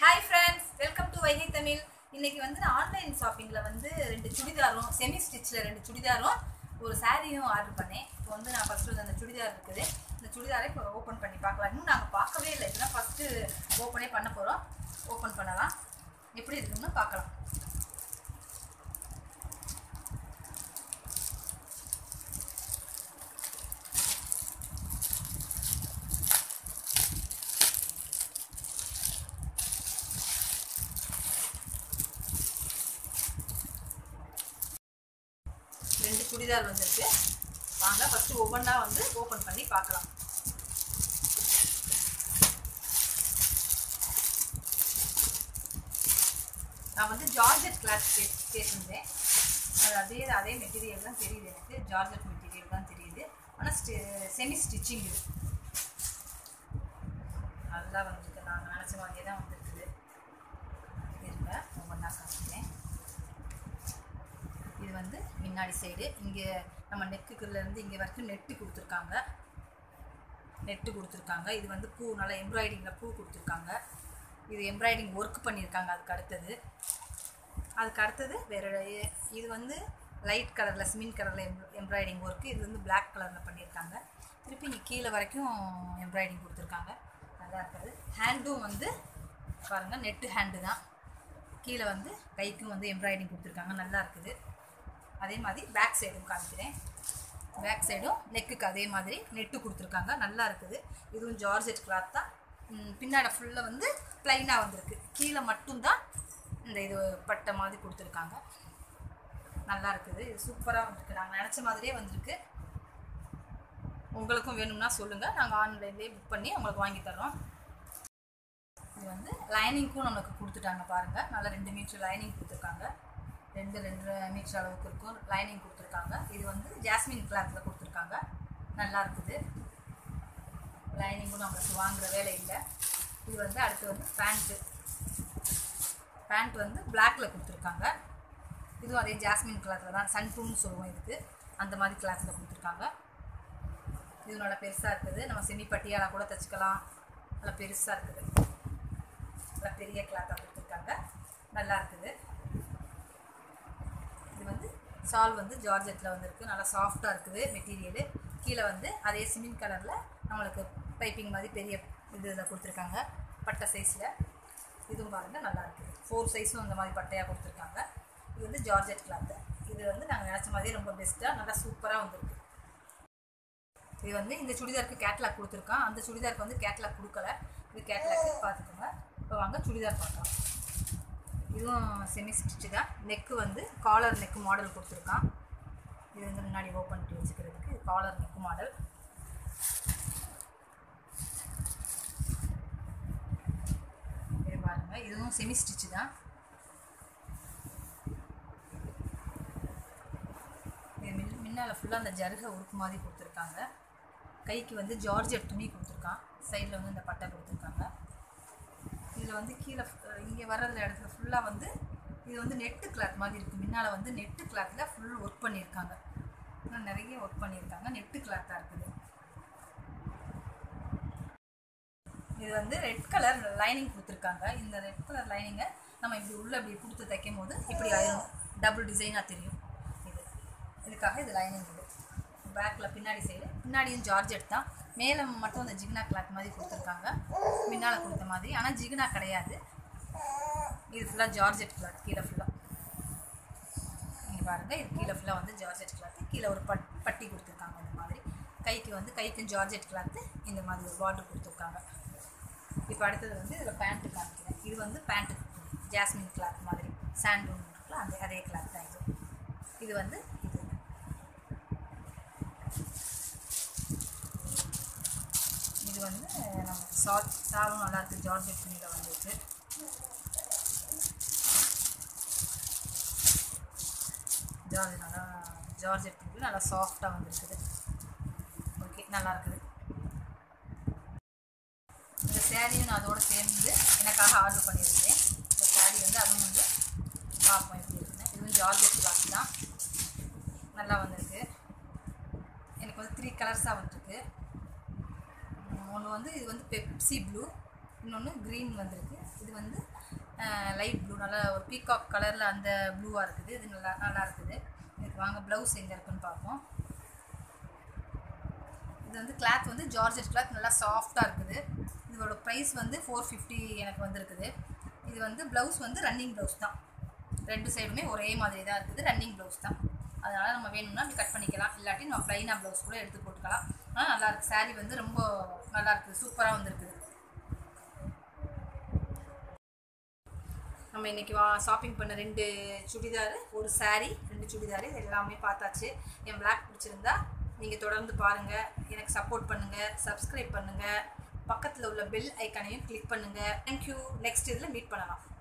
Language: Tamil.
hi friends welcome to Vaigai Tamil இன்னைக்கு வந்து நான் ஆன்லைன் ஷாப்பிங்கில் வந்து ரெண்டு சுடிதாரும் செமி ஸ்டிச்சில் ரெண்டு சுடிதாரும் ஒரு சாரியும் ஆர்டர் பண்ணேன் இப்போ வந்து நான் ஃபஸ்ட்டு வந்து அந்த சுடிதார் இருக்குது இந்த சுடிதாரை இப்போ ஓப்பன் பண்ணி பார்க்கலாம் இன்னும் நாங்கள் பார்க்கவே இல்லை இதுதான் ஃபஸ்ட்டு ஓப்பனே பண்ண போகிறோம் ஓப்பன் பண்ணலாம் எப்படி இருக்குன்னு பார்க்கலாம் ரெண்டு சுடிதார் வந்திருக்கு வாங்க ஃபஸ்ட்டு ஒவ்வொன்றா வந்து ஓப்பன் பண்ணி பார்க்கலாம் நான் வந்து ஜார்ஜெட் கிளாத் கே கேட்டிருந்தேன் அது அதே அதே மெட்டீரியல் தான் தெரியுது எனக்கு ஜார்ஜெட் மெட்டீரியல் தான் தெரியுது ஆனால் ஸ்டி செமி ஸ்டிச்சிங் இது நல்லா வந்திருக்கு நான் நினச்ச மாதிரியே தான் வந்திருக்குது இருங்க ஒவ்வொன்றா காமிக்கிறேன் இது வந்து முன்னாடி சைடு இங்கே நம்ம நெக்குக்குள்ளேருந்து இங்கே வரைக்கும் நெட்டு கொடுத்துருக்காங்க நெட்டு கொடுத்துருக்காங்க இது வந்து பூ நல்லா எம்ப்ராய்டிங்கில் பூ கொடுத்துருக்காங்க இது எம்ப்ராய்டிங் ஒர்க் பண்ணியிருக்காங்க அதுக்கு அடுத்தது அதுக்கு அடுத்தது வேறு இது வந்து லைட் கலரில் சிமெண்ட் கலரில் எம் எம்ப்ராய்டிங் ஒர்க்கு இது வந்து Black கலரில் பண்ணியிருக்காங்க திருப்பி இங்கே கீழே வரைக்கும் எம்ப்ராய்டிங் கொடுத்துருக்காங்க நல்லா இருக்குது ஹேண்டும் வந்து பாருங்கள் நெட்டு ஹேண்டு தான் கீழே வந்து கைக்கும் வந்து எம்ப்ராய்டிங் கொடுத்துருக்காங்க நல்லா இருக்குது அதே மாதிரி பேக் சைடும் காமிக்கிறேன் பேக் சைடும் நெக்குக்கு அதே மாதிரி நெட்டு கொடுத்துருக்காங்க நல்லா இருக்குது இதுவும் ஜார்ஜெட் கிளாத் தான் ம், பின்னாடி ஃபுல்லாக வந்து ப்ளைனாக வந்திருக்கு கீழே மட்டும்தான் இந்த இது பட்டை மாதிரி கொடுத்துருக்காங்க நல்லா இருக்குது இது சூப்பராக வந்திருக்கு நாங்கள் நினச்ச மாதிரியே வந்திருக்கு உங்களுக்கும் வேணும்னா சொல்லுங்கள் நாங்கள் ஆன்லைன்லேயே புக் பண்ணி உங்களுக்கு வாங்கி தர்றோம் இது வந்து லைனிங்க்கும் நமக்கு கொடுத்துட்டாங்க பாருங்கள் நல்லா ரெண்டு மீட்டர் லைனிங் கொடுத்துருக்காங்க ரெண்டு ரெண்டு மீட்டர் அளவுக்கு இருக்கும் லைனிங் கொடுத்துருக்காங்க இது வந்து ஜாஸ்மின் கிளாத்தில் கொடுத்துருக்காங்க நல்லா இருக்குது லைனிங்கும் நம்மளுக்கு வாங்குற வேலை இல்லை இது வந்து அடுத்து வந்து பேண்ட்டு பேண்ட் வந்து பிளாக்ல கொடுத்துருக்காங்க இதுவும் அதே ஜாஸ்மின் கிளாத்தில் தான் சன்டூன்னு சொல்லுவோம் இதுக்கு அந்த மாதிரி கிளாத்தில் கொடுத்துருக்காங்க இது நல்லா பெருசாக இருக்குது நம்ம செமி பட்டியாலா கூட தைச்சிக்கலாம் நல்லா பெருசாக இருக்குது நல்லா பெரிய கிளாத்தாக கொடுத்துருக்காங்க நல்லா இருக்குது இது வந்து சால் வந்து ஜார்ஜெட்டில் வந்திருக்கு நல்லா சாஃப்டாக இருக்குது மெட்டீரியலு கீழே வந்து அதே சிமெண்ட் கலரில் நம்மளுக்கு பைப்பிங் மாதிரி பெரிய இது இதில் கொடுத்துருக்காங்க பட்டை சைஸில் இதுவும் பாருங்கள் நல்லா இருக்குது ஃபோர் சைஸும் அந்த மாதிரி பட்டையாக கொடுத்துருக்காங்க இது வந்து ஜார்ஜெட் கிளாத்து இது வந்து நாங்கள் நினச்ச மாதிரியே ரொம்ப பெஸ்ட்டாக நல்லா சூப்பராக வந்திருக்கு இது வந்து இந்த சுடிதாருக்கு கேட்லாக் கொடுத்துருக்கான் அந்த சுடிதாருக்கு வந்து கேட்லாக் கொடுக்கல இது கேட்லாக்கு பார்த்துக்கோங்க இப்போ வாங்க சுடிதார் பார்க்கலாம் இதுவும் செமி ஸ்டிச்சு தான் நெக்கு வந்து காலர் நெக்கு மாடல் கொடுத்துருக்கான் இது வந்து முன்னாடி ஓப்பன் பண்ணி வச்சுக்கிறதுக்கு காலர் நெக்கு மாடல் இது பாருங்க இதுவும் செமி ஸ்டிச்சு தான் இது மின் முன்னால் ஃபுல்லாக அந்த ஜருகை உருக்கு மாதிரி கொடுத்துருக்காங்க கைக்கு வந்து ஜார்ஜெட் துணி கொடுத்துருக்கான் சைடில் வந்து இந்த பட்டை கொடுத்துருக்காங்க இதில் வந்து கீழே இங்கே வர்ற இடத்துல ஃபுல்லாக வந்து இது வந்து நெட்டு கிளாத் மாதிரி இருக்குது முன்னால் வந்து நெட்டு கிளாத்தில் ஃபுல் ஒர்க் பண்ணியிருக்காங்க இன்னும் நிறைய ஒர்க் பண்ணியிருக்காங்க நெட்டு கிளாத்தாக இருக்குது இது வந்து ரெட் கலர் லைனிங் கொடுத்துருக்காங்க இந்த ரெட் கலர் லைனிங்கை நம்ம இப்படி உள்ள இப்படி கொடுத்து தைக்கும் போது இப்படி ஆயிரும் டபுள் டிசைனாக தெரியும் இது இதுக்காக இது லைனிங் இது பேக்கில் பின்னாடி சைடு பின்னாடியும் ஜார்ஜெட் தான் மேலே மட்டும் அந்த ஜிகினா கிளாத் மாதிரி கொடுத்துருக்காங்க முன்னால் கொடுத்த மாதிரி ஆனால் ஜிகினா கிடையாது இது ஃபுல்லாக ஜார்ஜெட் கிளாத் கீழே ஃபுல்லாக நீங்கள் பாருங்கள் இது கீழே ஃபுல்லாக வந்து ஜார்ஜெட் கிளாத்து கீழே ஒரு பட் பட்டி கொடுத்துருக்காங்க இந்த மாதிரி கைக்கு வந்து கைக்கும் ஜார்ஜெட் கிளாத்து இந்த மாதிரி ஒரு பார்டர் கொடுத்துருக்காங்க இப்போ அடுத்தது வந்து இதில் பேண்ட்டு காமிக்கிறேன் இது வந்து பேண்ட்டு ஜாஸ்மின் கிளாத் மாதிரி சாண்டூன் இருக்குல்ல அந்த அதே கிளாத் தான் இது இது வந்து இது இது வந்து நமக்கு சால் சாலும் நல்லா இருக்குது ஜார்ஜெட் துணியில் வந்துருக்கு ஜார்ஜ் நல்லா ஜார்ஜெட் துணியில் நல்லா சாஃப்டாக வந்துருக்குது ஓகே நல்லா இருக்குது இந்த சேரீயும் நான் அதோட சேர்ந்து எனக்காக ஆர்டர் பண்ணியிருந்தேன் இந்த சேரீ வந்து அதுவும் வந்து பார்ப்போம் எப்படி இருக்குன்னு இதுவும் ஜார்ஜெட் கிளாத் தான் நல்லா வந்திருக்கு எனக்கு வந்து த்ரீ கலர்ஸாக வந்துருக்கு ஒன்று வந்து இது வந்து பெப்சி ப்ளூ இன்னொன்று க்ரீன் வந்திருக்கு இது வந்து லைட் ப்ளூ நல்லா ஒரு பீகாக் கலரில் அந்த ப்ளூவாக இருக்குது இது நல்லா நல்லா இருக்குது இதுக்கு வாங்க ப்ளவுஸ் எங்கே இருக்குன்னு பார்ப்போம் இது வந்து கிளாத் வந்து ஜார்ஜெட் கிளாத் நல்லா சாஃப்டாக இருக்குது இதோட ப்ரைஸ் வந்து ஃபோர் ஃபிஃப்டி எனக்கு வந்திருக்குது இது வந்து ப்ளவுஸ் வந்து ரன்னிங் ப்ளவுஸ் தான் ரெண்டு சைடுமே ஒரே மாதிரி தான் இருக்குது ரன்னிங் ப்ளவுஸ் தான் அதனால் நம்ம வேணும்னா அப்படி கட் பண்ணிக்கலாம் இல்லாட்டி நம்ம ப்ளைனாக ப்ளவுஸ் கூட எடுத்து போட்டுக்கலாம் ஆனால் நல்லா இருக்கு saree வந்து ரொம்ப நல்லா இருக்குது சூப்பராக வந்திருக்குது நம்ம இன்றைக்கி வா ஷாப்பிங் பண்ண ரெண்டு சுடிதார் ஒரு saree ரெண்டு சுடிதார் இது எல்லாமே பார்த்தாச்சு என் பிளாக் பிடிச்சிருந்தா நீங்கள் தொடர்ந்து பாருங்கள் எனக்கு சப்போர்ட் பண்ணுங்கள் சப்ஸ்கிரைப் பண்ணுங்கள் பக்கத்தில் உள்ள பெல் ஐக்கானையும் கிளிக் பண்ணுங்கள் தேங்க்யூ நெக்ஸ்ட் இதில் மீட் பண்ணலாம்